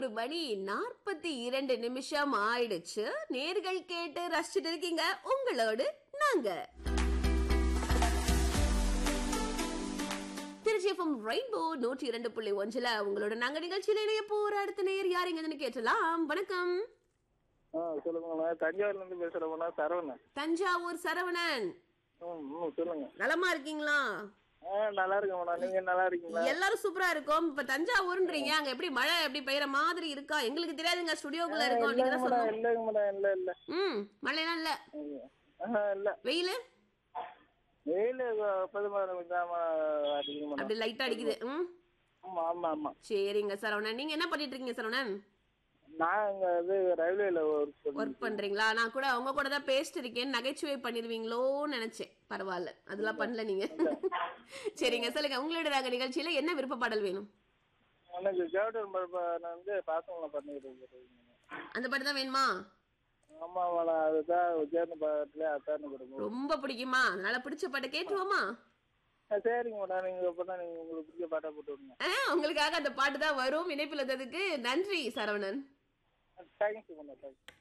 பதினோரு மணி நாற்பத்தி இரண்டு நிமிஷம் ஆயிடுச்சு நேர்கள் கேட்டு ரசிச்சுட்டு இருக்கீங்க உங்களோடு நாங்க திருச்சி எஃப்எம் ரெயின்போ நூற்றி இரண்டு புள்ளி ஒன்றுல உங்களோட நாங்க நிகழ்ச்சியில இணைய போற அடுத்த நேர் யாருங்கன்னு கேட்டலாம் வணக்கம் ஆ சொல்லுங்கண்ணா தஞ்சாவூர்ல இருந்து பேசுறேங்கண்ணா சரவணன் தஞ்சாவூர் சரவணன் ம் ம் சொல்லுங்க நலமா இருக்கீங்களா ஆ நல்லா இருக்கேங்கண்ணா நீங்க நல்லா இருக்கீங்களா எல்லாரும் சூப்பரா இருக்கும் இப்ப தஞ்சாவூர்ன்றீங்க அங்க எப்படி மழை எப்படி பெய்யற மாதிரி இருக்கா எங்களுக்கு தெரியாதுங்க ஸ்டுடியோக்குள்ள இருக்கோம் நீங்க தான் இல்லைங்கண்ணா சொல்லணும் இல்லைங்கண்ணா இல்ல இல்ல ம் மழைலாம் இல்ல ஆஹா இல்ல வெயில் வெயில் பதிமாறு கொஞ்சம் அடிக்கணும்ண்ணா அப்படி லைட்டா அடிக்குது ம் ஆமா ஆமா ஆமா சரிங்க சரவணன் நீங்க என்ன பண்ணிட்டு இருக்கீங்க சரவணன் நான் இங்க இது ரயில்வேல ஒர்க் பண்ணி ஒர்க் பண்றீங்களா நான் கூட அவங்க கூட தான் பேசிட்டு இருக்கேன் நகைச்சுவை பண்ணிருவீங்களோன்னு நினைச்சேன் பரவாயில்ல அதெல்லாம் பண்ணல நீங்க சரிங்க சொல்லுங்க உங்களோட நாங்க நிகழ்ச்சியில என்ன விருப்ப பாடல் வேணும் எனக்கு கேப்டன் நான் வந்து பாசங்களை பண்ணிட்டு இருக்கேன் அந்த பாட்டு தான் வேணுமா ஆமா ஆமாண்ணா அதுதான் விஜயன் பாட்டுல அத்தான்னு கொடுங்க ரொம்ப பிடிக்குமா அதனால பிடிச்ச பாட்டை கேட்டுருவோமா சரிங்க மேடம் நீங்க எப்படின்னா நீங்க உங்களுக்கு பிடிச்ச பாட்டா போட்டு விடுங்க ஆ, உங்களுக்காக அந்த பாட்டு தான் வரும் இணைப்பில் இருந்ததுக்கு நன்றி சரவணன் தேங்க்ஸ் மேடம் தேங்க்ஸ்